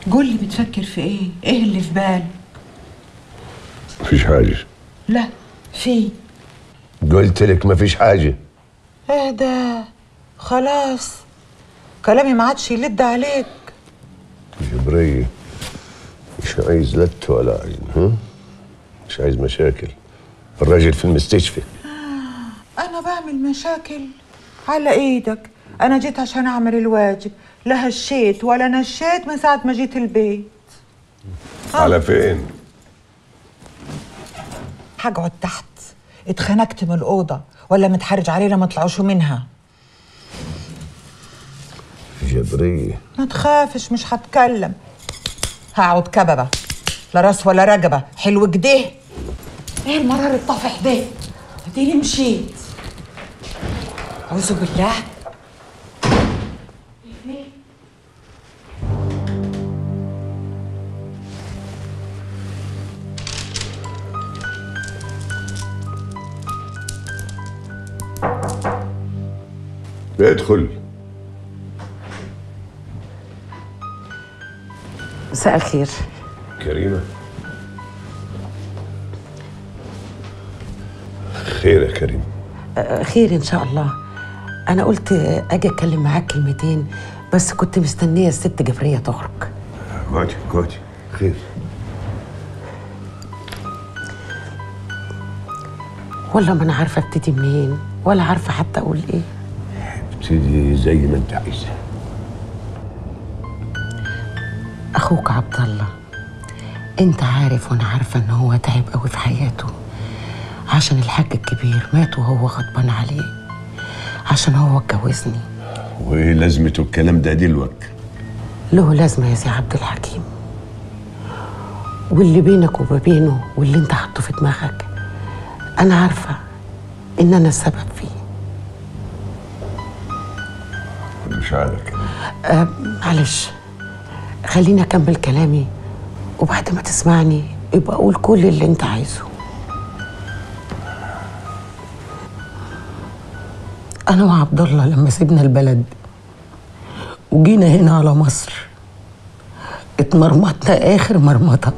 قول لي بتفكر في ايه ايه اللي في بالك مفيش حاجة لا في قلت لك مفيش حاجة ايه ده خلاص كلامي ما عادش يلد عليك جبرية مش عايز لت ولا عين ها مش عايز مشاكل الراجل في المستشفى انا بعمل مشاكل على ايدك انا جيت عشان اعمل الواجب لا هشيت ولا نشيت من ساعه ما جيت البيت على فين هقعد تحت اتخنقت من الاوضه ولا متحرج علينا ما طلعوش منها جبرية ما تخافش مش هتكلم هقعد كببه لا راس ولا رقبه حلو كده ايه المرار الطافح ده اديني مشيت اعوذ بالله ادخل مساء الخير كريمة خير يا كريم آه، خير ان شاء الله انا قلت اجي اتكلم معاك كلمتين بس كنت مستنيه الست جبريه تخرج اقعدي اقعدي خير والله ما انا عارفه ابتدي منين ولا عارفه حتى اقول ايه ابتدي زي ما انت عايزة اخوك عبد الله انت عارف وانا عارفه ان هو تعب قوي في حياته عشان الحاج الكبير مات وهو غضبان عليه عشان هو اتجوزني وايه لازمته الكلام ده دلوقتي له لازمه يا سي عبد الحكيم واللي بينك وبينه واللي انت حاطه في دماغك انا عارفه ان انا السبب فيه مش عارف كريم أه معلش خليني اكمل كلامي وبعد ما تسمعني يبقى اقول كل اللي انت عايزه انا وعبد الله لما سيبنا البلد وجينا هنا على مصر اتمرمطنا اخر مرمطه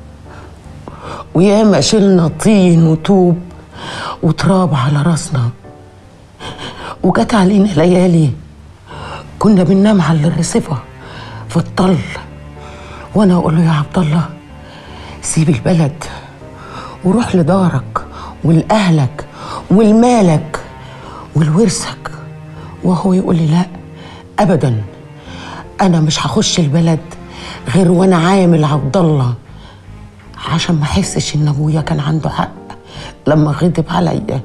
وياما شلنا طين وطوب وتراب على راسنا وجت علينا ليالي كنا بننام على الرصيفه في الطل وانا اقول له يا عبد الله سيب البلد وروح لدارك ولاهلك ولمالك ولورثك وهو يقول لي لا ابدا انا مش هخش البلد غير وانا عامل عبد الله عشان ما احسش ان ابويا كان عنده حق لما غضب عليا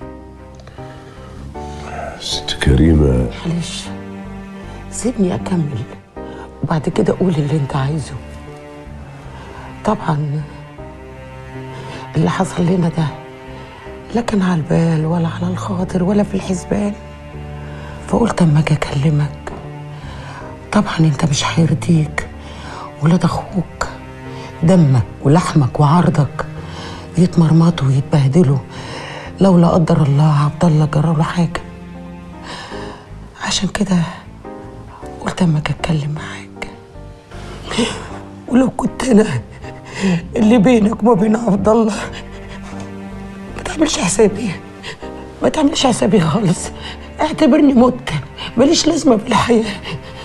ست كريمة معلش سيبني اكمل وبعد كده قول اللي انت عايزه طبعا اللي حصل لنا ده لا كان على البال ولا على الخاطر ولا في الحسبان فقلت اما اجي اكلمك طبعا انت مش هيرضيك ولاد اخوك دمك ولحمك وعرضك يتمرمطوا ويتبهدلوا لو لا قدر الله عبد الله جرى له حاجه عشان كده قلت اما اجي اتكلم معاك ولو كنت انا اللي بينك وما بين عبد الله ما تعملش حسابي ما تعملش حسابي خالص اعتبرني مت ماليش لازمه بالحياه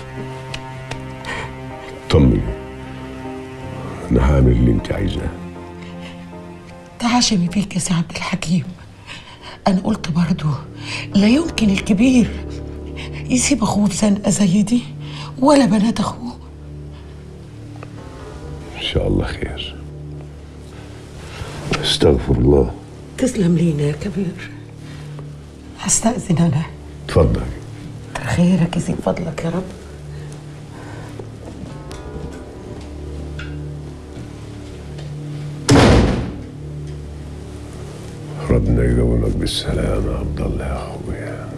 طمني انا هعمل اللي انت عايزاه تعاشمي بيك يا سي عبد الحكيم انا قلت برضو لا يمكن الكبير يسيب اخوه في زنقه زي دي ولا بنات اخوه ان شاء الله خير استغفر الله تسلم لينا يا كبير هستأذن انا اتفضل خيرك يزيد فضلك يا رب ربنا يقومك بالسلامة يا عبد الله يا اخويا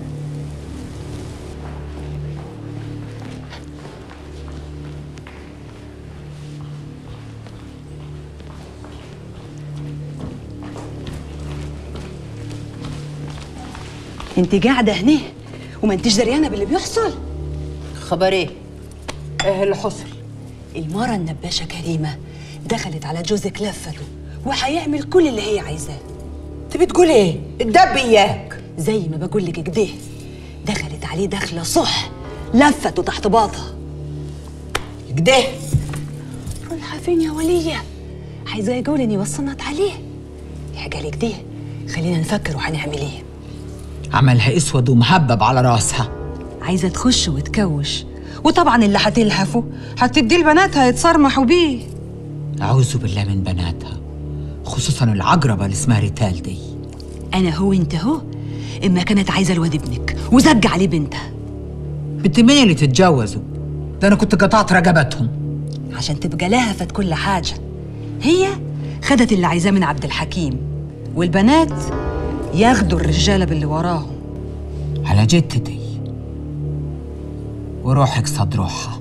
انت قاعده هنا وما انتش دريانه باللي بيحصل خبر ايه؟ ايه اللي حصل المرة النباشة كريمة دخلت على جوزك لفته وهيعمل كل اللي هي عايزاه انت بتقول ايه الدب اياك زي ما بقول لك كده دخلت عليه دخلة صح لفته تحت باطها كده رايحة فين يا ولية؟ عايزة يقول اني وصلت عليه يا لك ده خلينا نفكر وهنعمل ايه عملها اسود ومهبب على راسها عايزة تخش وتكوش وطبعا اللي هتلهفه هتدي لبناتها يتصرمحوا بيه اعوذ بالله من بناتها خصوصا العقربه اللي اسمها ريتال دي انا هو انت هو اما كانت عايزة الواد ابنك وزج عليه بنتها بنت مين اللي تتجوزوا ده انا كنت قطعت رقبتهم عشان تبقى لهفت كل حاجة هي خدت اللي عايزاه من عبد الحكيم والبنات ياخدوا الرجالة باللي وراهم على جدتي وروحك صد روحها